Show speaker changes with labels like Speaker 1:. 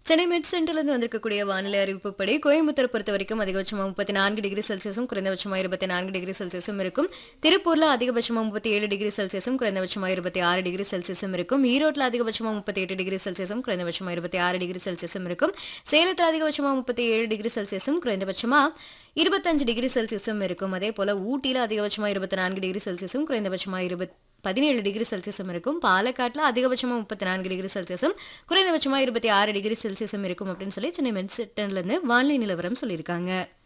Speaker 1: சென்னை மெட் சென்டர்லேருந்து வந்திருக்கக்கூடிய வானிலை அறிவிப்புப்படி கோயம்புத்தூர் பொறுத்த வரைக்கும் அதிகபட்சமாக முப்பத்தி நான்கு டிகிரி செல்சியஸும் குறைந்தபட்சமாக இருபத்தி நான்கு டிகிரி செல்சியஸும் இருக்கும் திருப்பூர்ல அதிகபட்சமாக முப்பத்தி ஏழு டிகிரி செல்சியஸும் குறைந்தபட்சமாக இருபத்தி ஆறு டிகிரி செல்சியஸும் இருக்கும் ஈரோட்டில் அதிகபட்சமாக முப்பத்தி எட்டு டிகிரி செல்சியஸும் குறைந்தபட்சமாக இருபத்தி ஆறு டிகிரி செல்சியஸும் இருக்கும் சேலத்தில் அதிகபட்சமாக முப்பத்தி ஏழு டிகிரி செல்சியஸும் குறைந்தபட்சமாக இருபத்தஞ்சு டிகிரி செல்சியஸும் இருக்கும் அதே போல ஊட்டியில் அதிகபட்சமாக இருபத்தி நான்கு டிகிரி செல்சியஸும் குறைந்தபட்சமாக இருபத் பதினேழு டிகிரி செல்சியஸும் இருக்கும் பாலக்காட்டில் அதிகபட்சமாக முப்பத்தி நான்கு டிகிரி செல்சியஸும் குறைந்தபட்சமாக இருபத்தி ஆறு டிகிரி செல்சியஸும் இருக்கும் அப்படின்னு சொல்லி சென்னை மெட் சென்டர்லேருந்து வானிலை நிலவரம் சொல்லியிருக்காங்க